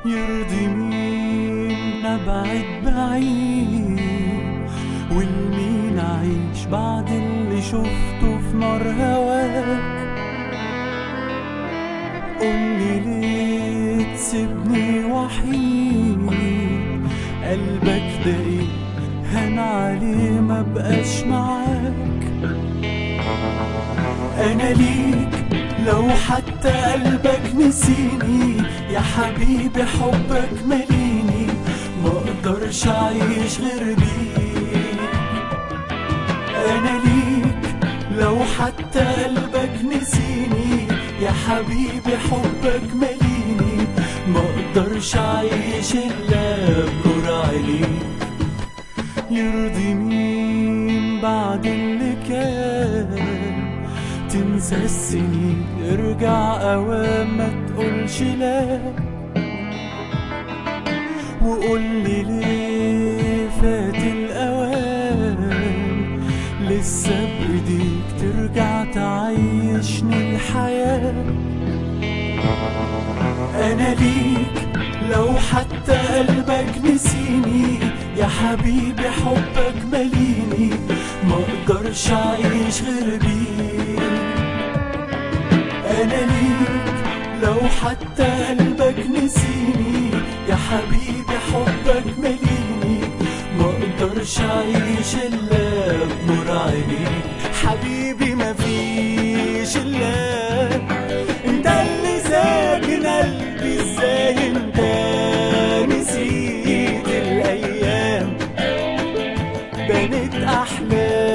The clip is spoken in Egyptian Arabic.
يرضي مين نبعد بعيد والمين عيش بعد اللي شفته في نار هواك قولي ليه تسيبني وحيد قلبك ده ايه هان عليه ما بقاش معاك انا ليك لو حتى قلبك نسيني يا حبيبي حبك مليني ما اقدرش اعيش غير بيك انا ليك لو حتى قلبك نسيني يا حبيبي حبك مليني ما اقدرش اعيش الا بنور عينيك يرضي مين بعد اللي كان تنسى السنين ارجع اوام ما تقولش لا وقولي ليه فات الاوان لسه بايديك ترجع تعيشني الحياه انا ليك لو حتى قلبك نسيني يا حبيبي حبك مليني ما اقدرش اعيش غير بيك انا ليك لو حتى قلبك نسيني يا حبيبي حبك مليني ما اقدرش اعيش الا بنور عينيك حبيبي مفيش الا انت اللي ساكن قلبي ازاي انت نسيت الايام بنت احلام